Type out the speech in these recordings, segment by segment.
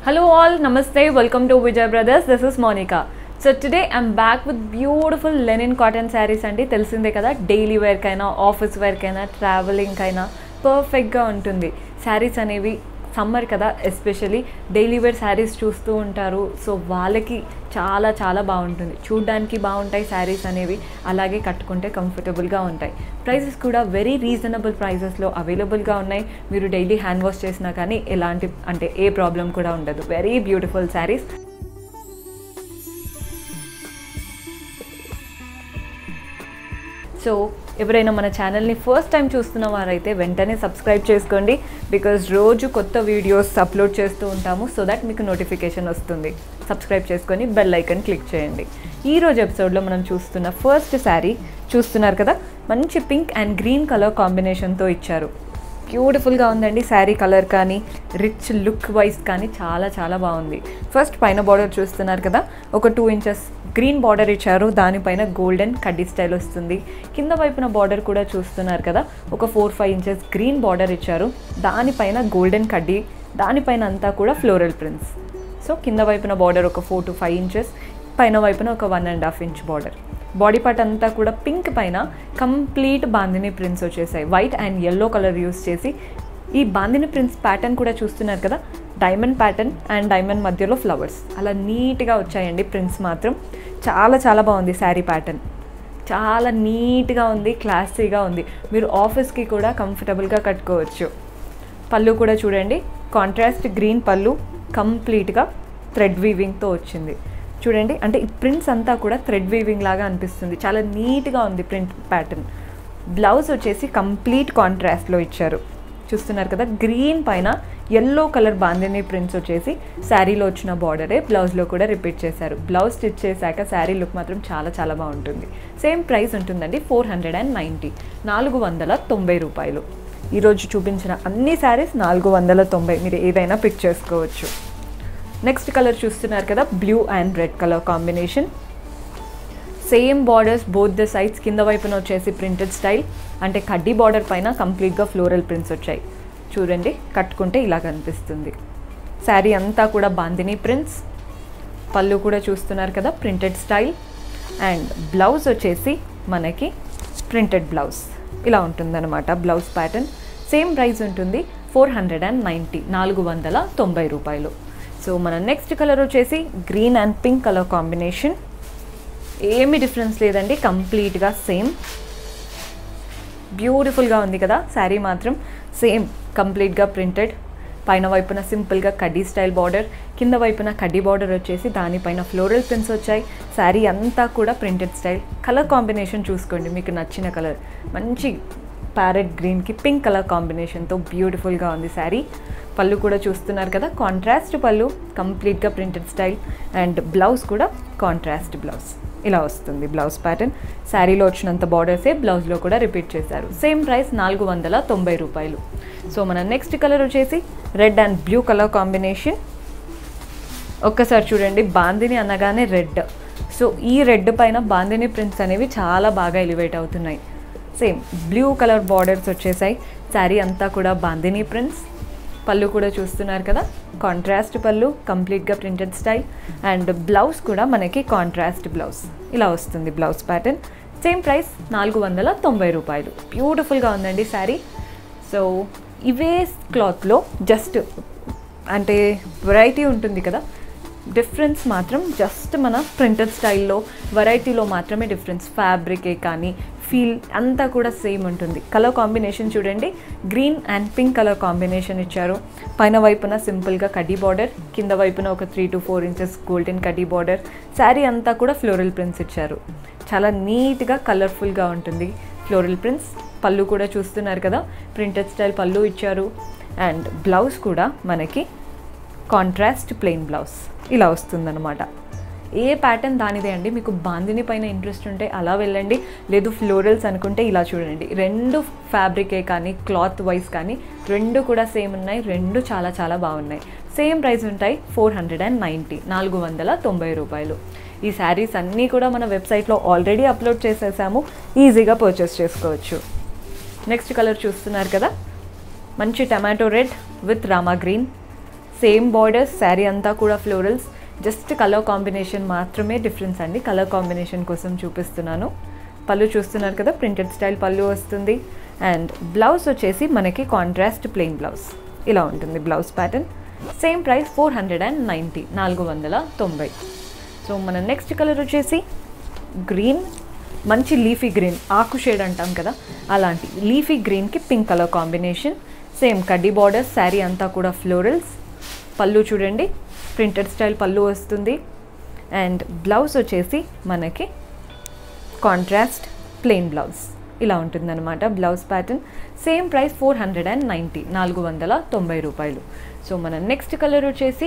Hello all, namaste, welcome to Vijay Brothers. This is Monica. So today I'm back with beautiful linen cotton saris అండి తెలిసిందే కదా daily వేర్కైనా office వేర్కైనా travelling అయినా పర్ఫెక్ట్గా ఉంటుంది శారీస్ అనేవి సమ్మర్ కదా ఎస్పెషలీ డైలీ వేర్ శారీస్ చూస్తూ ఉంటారు సో వాళ్ళకి చాలా చాలా బాగుంటుంది చూడ్డానికి బాగుంటాయి శారీస్ అనేవి అలాగే కట్టుకుంటే కంఫర్టబుల్గా ఉంటాయి ప్రైసెస్ కూడా వెరీ రీజనబుల్ ప్రైజెస్లో అవైలబుల్గా ఉన్నాయి మీరు డైలీ హ్యాండ్ వాష్ చేసినా కానీ ఎలాంటి అంటే ఏ ప్రాబ్లం కూడా ఉండదు వెరీ బ్యూటిఫుల్ శారీస్ సో ఎవరైనా మన ఛానల్ని ఫస్ట్ టైం చూస్తున్న వారైతే వెంటనే సబ్స్క్రైబ్ చేసుకోండి బికాజ్ రోజు కొత్త వీడియోస్ అప్లోడ్ చేస్తూ ఉంటాము సో దట్ మీకు నోటిఫికేషన్ వస్తుంది సబ్స్క్రైబ్ చేసుకొని బెల్ ఐకన్ క్లిక్ చేయండి ఈ రోజు ఎపిసోడ్లో మనం చూస్తున్న ఫస్ట్ శారీ చూస్తున్నారు కదా మంచి పింక్ అండ్ గ్రీన్ కలర్ కాంబినేషన్తో ఇచ్చారు బ్యూటిఫుల్గా ఉందండి శారీ కలర్ కానీ రిచ్ లుక్ వైజ్ కానీ చాలా చాలా బాగుంది ఫస్ట్ పైన బార్డర్ చూస్తున్నారు కదా ఒక టూ ఇంచెస్ గ్రీన్ బార్డర్ ఇచ్చారు దానిపైన గోల్డెన్ కడ్డీ స్టైల్ వస్తుంది కింద వైపున బార్డర్ కూడా చూస్తున్నారు కదా ఒక four five inches green border ఇచ్చారు దానిపైన గోల్డెన్ కడ్డీ దానిపైన అంతా కూడా ఫ్లోరల్ ప్రింట్స్ సో కింద వైపున బార్డర్ ఒక ఫోర్ టు ఫైవ్ ఇంచెస్ పైన వైపున ఒక one and half inch border body part అంతా కూడా పింక్ పైన కంప్లీట్ బాందిని ప్రింట్స్ వచ్చేసాయి white and yellow colour use చేసి ఈ బాందిని ప్రింట్స్ ప్యాటర్న్ కూడా చూస్తున్నారు కదా డైమండ్ ప్యాటర్న్ అండ్ డైమండ్ మధ్యలో ఫ్లవర్స్ అలా నీట్గా వచ్చాయండి ప్రింట్స్ మాత్రం చాలా చాలా బాగుంది శారీ ప్యాటర్న్ చాలా నీట్గా ఉంది క్లాసీగా ఉంది మీరు ఆఫీస్కి కూడా కంఫర్టబుల్గా కట్టుకోవచ్చు పళ్ళు కూడా చూడండి కాంట్రాస్ట్ గ్రీన్ పళ్ళు కంప్లీట్గా థ్రెడ్ వీవింగ్తో వచ్చింది చూడండి అంటే ఈ ప్రింట్స్ అంతా కూడా థ్రెడ్ వీవింగ్ లాగా అనిపిస్తుంది చాలా నీట్గా ఉంది ప్రింట్ ప్యాటర్న్ బ్లౌజ్ వచ్చేసి కంప్లీట్ కాంట్రాస్ట్లో ఇచ్చారు చూస్తున్నారు కదా గ్రీన్ పైన ఎల్లో కలర్ బాందిని ప్రింట్స్ వచ్చేసి శారీలో వచ్చిన బార్డరే బ్లౌజ్లో కూడా రిపీట్ చేశారు బ్లౌజ్ స్టిచ్ చేశాక శారీ లుక్ మాత్రం చాలా చాలా బాగుంటుంది సేమ్ ప్రైస్ ఉంటుందండి ఫోర్ హండ్రెడ్ అండ్ నైంటీ నాలుగు వందల తొంభై రూపాయలు ఈరోజు చూపించిన అన్ని శారీస్ నాలుగు వందల తొంభై మీరు ఏదైనా పిక్ చేసుకోవచ్చు నెక్స్ట్ కలర్ చూస్తున్నారు కదా blue and red colour combination same borders both the sides కింద వైపున వచ్చేసి ప్రింటెడ్ స్టైల్ అంటే కడ్డీ బార్డర్ పైన కంప్లీట్గా ఫ్లోరల్ ప్రింట్స్ వచ్చాయి చూడండి కట్టుకుంటే ఇలా కనిపిస్తుంది శారీ అంతా కూడా బాందిని ప్రింట్స్ పళ్ళు కూడా చూస్తున్నారు కదా ప్రింటెడ్ స్టైల్ అండ్ బ్లౌజ్ వచ్చేసి మనకి ప్రింటెడ్ బ్లౌజ్ ఇలా ఉంటుందన్నమాట బ్లౌజ్ ప్యాటర్న్ సేమ్ ప్రైస్ ఉంటుంది ఫోర్ హండ్రెడ్ అండ్ నైంటీ నాలుగు వందల తొంభై రూపాయలు సో మన నెక్స్ట్ కలర్ వచ్చేసి green and pink colour combination ఏమి డిఫరెన్స్ లేదండి కంప్లీట్గా సేమ్ బ్యూటిఫుల్గా ఉంది కదా శారీ మాత్రం సేమ్ కంప్లీట్గా ప్రింటెడ్ పైన వైపున సింపుల్గా కడ్డీ స్టైల్ బార్డర్ కింద వైపున కడ్డీ బార్డర్ వచ్చేసి దానిపైన ఫ్లోరల్ ప్రింట్స్ వచ్చాయి శారీ అంతా కూడా ప్రింటెడ్ స్టైల్ కలర్ కాంబినేషన్ చూసుకోండి మీకు నచ్చిన కలర్ మంచి ప్యారెట్ గ్రీన్కి పింక్ కలర్ కాంబినేషన్తో బ్యూటిఫుల్గా ఉంది శారీ పళ్ళు కూడా చూస్తున్నారు కదా కాంట్రాస్ట్ పళ్ళు కంప్లీట్గా ప్రింటెడ్ స్టైల్ అండ్ బ్లౌజ్ కూడా కాంట్రాస్ట్ బ్లౌజ్ ఇలా వస్తుంది బ్లౌజ్ ప్యాటర్న్ శారీలో వచ్చినంత బార్డర్సే బ్లౌజ్లో కూడా రిపీట్ చేశారు సేమ్ ప్రైస్ నాలుగు వందల తొంభై రూపాయలు సో మన నెక్స్ట్ కలర్ వచ్చేసి red and blue colour combination ఒక్కసారి చూడండి బాందిని అనగానే రెడ్ సో ఈ రెడ్ పైన బాందిని ప్రింట్స్ అనేవి చాలా బాగా ఎలివేట్ అవుతున్నాయి సేమ్ బ్లూ కలర్ బార్డర్స్ వచ్చేసాయి శారీ అంతా కూడా బాందిని ప్రింట్స్ పళ్ళు కూడా చూస్తున్నారు కదా కాంట్రాస్ట్ పళ్ళు కంప్లీట్గా ప్రింటెడ్ స్టైల్ అండ్ బ్లౌజ్ కూడా మనకి కాంట్రాస్ట్ బ్లౌజ్ ఇలా వస్తుంది బ్లౌజ్ ప్యాటర్న్ సేమ్ ప్రైస్ నాలుగు వందల తొంభై రూపాయలు బ్యూటిఫుల్గా ఉందండి శారీ సో ఇవే క్లాత్లో జస్ట్ అంటే వెరైటీ ఉంటుంది కదా డిఫరెన్స్ మాత్రం జస్ట్ మన ప్రింటెడ్ స్టైల్లో వెరైటీలో మాత్రమే డిఫరెన్స్ ఫ్యాబ్రికే కానీ ఫీల్ అంతా కూడా సేమ్ ఉంటుంది కలర్ కాంబినేషన్ చూడండి green and pink colour combination ఇచ్చారు పైన వైపున సింపుల్గా కడ్డీ బార్డర్ కింద వైపున ఒక three to four inches golden కడ్డీ బార్డర్ శారీ అంతా కూడా ఫ్లోరల్ ప్రింట్స్ ఇచ్చారు చాలా నీట్గా కలర్ఫుల్గా ఉంటుంది ఫ్లోరల్ ప్రింట్స్ పళ్ళు కూడా చూస్తున్నారు కదా ప్రింటెడ్ స్టైల్ పళ్ళు ఇచ్చారు అండ్ బ్లౌజ్ కూడా మనకి కాంట్రాస్ట్ ప్లెయిన్ బ్లౌజ్ ఇలా వస్తుందన్నమాట ఏ ప్యాటర్న్ దానిదే అండి మీకు బాందిని పైన ఇంట్రెస్ట్ ఉంటే అలా వెళ్ళండి లేదు ఫ్లోరల్స్ అనుకుంటే ఇలా చూడండి రెండు ఫ్యాబ్రికే కానీ క్లాత్ వైజ్ కానీ రెండు కూడా సేమ్ ఉన్నాయి రెండు చాలా చాలా బాగున్నాయి సేమ్ ప్రైస్ ఉంటాయి ఫోర్ హండ్రెడ్ అండ్ నైంటీ నాలుగు వందల తొంభై రూపాయలు ఈ శారీస్ అన్నీ కూడా మన వెబ్సైట్లో ఆల్రెడీ అప్లోడ్ చేసేసాము ఈజీగా పర్చేస్ చేసుకోవచ్చు నెక్స్ట్ కలర్ చూస్తున్నారు కదా మంచి tomato red with Rama green same borders sari అంతా కూడా ఫ్లోరల్స్ జస్ట్ కలర్ కాంబినేషన్ మాత్రమే డిఫరెన్స్ అండి కలర్ కాంబినేషన్ కోసం చూపిస్తున్నాను పళ్ళు చూస్తున్నారు కదా ప్రింటెడ్ స్టైల్ పళ్ళు వస్తుంది అండ్ బ్లౌజ్ వచ్చేసి మనకి కాంట్రాస్ట్ ప్లెయిన్ బ్లౌజ్ ఇలా ఉంటుంది blouse pattern same price four hundred and ninety నాలుగు వందల తొంభై సో మన నెక్స్ట్ కలర్ వచ్చేసి గ్రీన్ మంచి లీఫీ గ్రీన్ ఆకు షేడ్ అంటాం కదా అలాంటి లీఫీ గ్రీన్కి పింక్ కలర్ కాంబినేషన్ సేమ్ కడ్డీ బార్డర్ శారీ అంతా కూడా ఫ్లోరల్స్ పళ్ళు చూడండి ప్రింటెడ్ స్టైల్ పళ్ళు వస్తుంది అండ్ బ్లౌజ్ వచ్చేసి మనకి కాంట్రాస్ట్ ప్లెయిన్ బ్లౌజ్ ఇలా ఉంటుందన్నమాట blouse pattern same price four hundred and ninety నాలుగు వందల తొంభై రూపాయలు సో మన నెక్స్ట్ కలర్ వచ్చేసి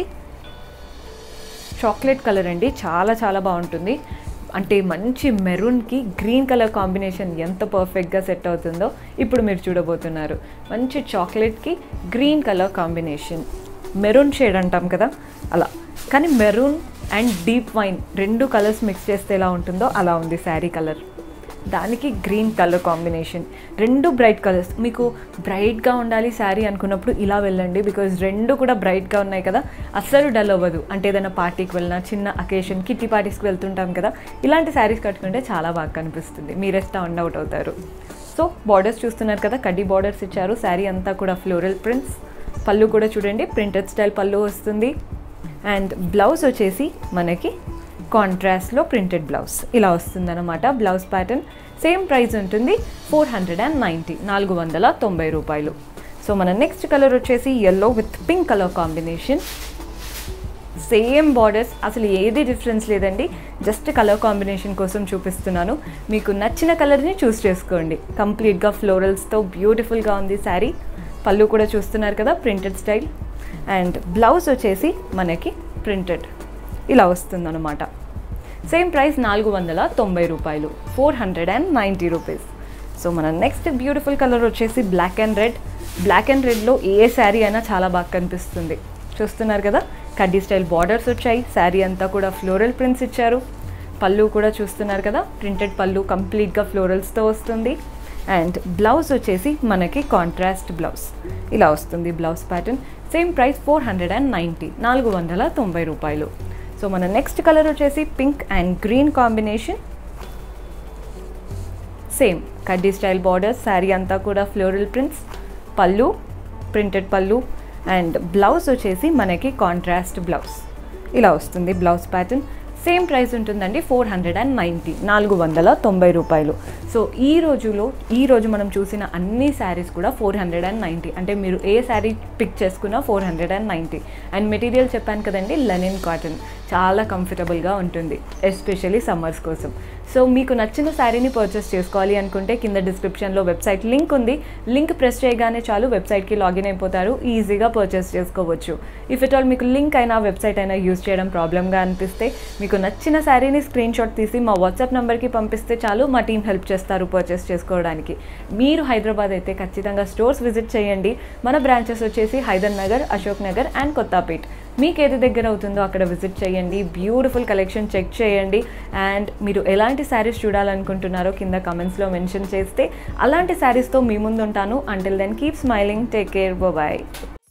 చాక్లెట్ కలర్ అండి చాలా చాలా బాగుంటుంది అంటే మంచి మెరూన్కి గ్రీన్ కలర్ కాంబినేషన్ ఎంత పర్ఫెక్ట్గా సెట్ అవుతుందో ఇప్పుడు మీరు చూడబోతున్నారు మంచి చాక్లెట్కి green colour combination maroon shade అంటాం కదా అలా కానీ మెరూన్ అండ్ డీప్ వైన్ రెండు కలర్స్ మిక్స్ చేస్తే ఎలా ఉంటుందో అలా ఉంది శారీ కలర్ దానికి గ్రీన్ కలర్ కాంబినేషన్ రెండు బ్రైట్ కలర్స్ మీకు బ్రైట్గా ఉండాలి శారీ అనుకున్నప్పుడు ఇలా వెళ్ళండి బికాజ్ రెండు కూడా బ్రైట్గా ఉన్నాయి కదా అస్సలు డల్ అవ్వదు అంటే ఏదైనా పార్టీకి వెళ్ళినా చిన్న అకేషన్ కిట్టి పార్టీస్కి వెళ్తుంటాం కదా ఇలాంటి శారీస్ కట్టుకుంటే చాలా బాగా కనిపిస్తుంది మీరే స్టాండ్ అవుట్ అవుతారు సో బార్డర్స్ చూస్తున్నారు కదా కడ్డీ బార్డర్స్ ఇచ్చారు శారీ అంతా కూడా ఫ్లోరల్ ప్రింట్స్ పళ్ళు కూడా చూడండి ప్రింటెడ్ స్టైల్ పళ్ళు వస్తుంది అండ్ బ్లౌజ్ వచ్చేసి మనకి కాంట్రాస్ట్లో ప్రింటెడ్ బ్లౌజ్ ఇలా వస్తుందన్నమాట బ్లౌజ్ ప్యాటర్న్ సేమ్ ప్రైస్ ఉంటుంది ఫోర్ హండ్రెడ్ అండ్ నైంటీ నాలుగు వందల తొంభై రూపాయలు సో మన నెక్స్ట్ కలర్ వచ్చేసి yellow with pink colour combination same borders అసలు ఏది డిఫరెన్స్ లేదండి జస్ట్ కలర్ కాంబినేషన్ కోసం చూపిస్తున్నాను మీకు నచ్చిన కలర్ని చూస్ చేసుకోండి కంప్లీట్గా ఫ్లోరల్స్తో బ్యూటిఫుల్గా ఉంది శారీ పళ్ళు కూడా చూస్తున్నారు కదా ప్రింటెడ్ స్టైల్ అండ్ బ్లౌజ్ వచ్చేసి మనకి ప్రింటెడ్ ఇలా వస్తుందన్నమాట సేమ్ ప్రైస్ నాలుగు వందల తొంభై రూపాయలు four hundred and ninety rupees so మన నెక్స్ట్ బ్యూటిఫుల్ కలర్ వచ్చేసి black and red black and రెడ్లో ఏ శారీ అయినా చాలా బాగా కనిపిస్తుంది చూస్తున్నారు కదా కడ్డీ స్టైల్ బార్డర్స్ వచ్చాయి శారీ అంతా కూడా ఫ్లోరల్ ప్రింట్స్ ఇచ్చారు పళ్ళు కూడా చూస్తున్నారు కదా ప్రింటెడ్ పళ్ళు కంప్లీట్గా ఫ్లోరల్స్తో వస్తుంది అండ్ బ్లౌజ్ వచ్చేసి మనకి కాంట్రాస్ట్ బ్లౌజ్ ఇలా వస్తుంది blouse pattern same price four hundred and ninety నాలుగు వందల తొంభై రూపాయలు సో మన నెక్స్ట్ కలర్ వచ్చేసి pink and green combination same కడ్డీ స్టైల్ బార్డర్స్ శారీ అంతా కూడా ఫ్లోరల్ ప్రింట్స్ పళ్ళు ప్రింటెడ్ పళ్ళు అండ్ బ్లౌజ్ వచ్చేసి మనకి కాంట్రాస్ట్ బ్లౌజ్ ఇలా వస్తుంది బ్లౌజ్ ప్యాటర్న్ సేమ్ ప్రైస్ ఉంటుందండి ఫోర్ హండ్రెడ్ అండ్ నైంటీ నాలుగు వందల తొంభై రూపాయలు సో ఈ రోజులో ఈ రోజు మనం చూసిన అన్ని శారీస్ కూడా ఫోర్ హండ్రెడ్ అండ్ నైంటీ అంటే మీరు ఏ శారీ పిక్ చేసుకున్నా four hundred and ninety and material చెప్పాను కదండి లెనిన్ కాటన్ చాలా కంఫర్టబుల్గా ఉంటుంది ఎస్పెషల్లీ సమ్మర్స్ కోసం సో మీకు నచ్చిన శారీని పర్చేస్ చేసుకోవాలి అనుకుంటే కింద డిస్క్రిప్షన్లో వెబ్సైట్ లింక్ ఉంది లింక్ ప్రెస్ చేయగానే చాలు వెబ్సైట్కి లాగిన్ అయిపోతారు ఈజీగా పర్చేస్ చేసుకోవచ్చు ఇఫ్ ఇట్ ఆల్ మీకు లింక్ అయినా వెబ్సైట్ అయినా యూజ్ చేయడం ప్రాబ్లమ్గా అనిపిస్తే మీకు నచ్చిన శారీని స్క్రీన్ షాట్ తీసి మా వాట్సాప్ నెంబర్కి పంపిస్తే చాలు మా టీం హెల్ప్ చేస్తారు పర్చేస్ చేసుకోవడానికి మీరు హైదరాబాద్ అయితే ఖచ్చితంగా స్టోర్స్ విజిట్ చేయండి మన బ్రాంచెస్ వచ్చేసి హైదర్ నగర్ అశోక్ నగర్ అండ్ కొత్తపేట్ మీకు ఏది దగ్గర అవుతుందో అక్కడ విజిట్ చేయండి బ్యూటిఫుల్ కలెక్షన్ చెక్ చేయండి అండ్ మీరు ఎలాంటి శారీస్ చూడాలనుకుంటున్నారో కింద కమెంట్స్లో మెన్షన్ చేస్తే అలాంటి శారీస్తో మీ ముందు ఉంటాను until then keep smiling take care bye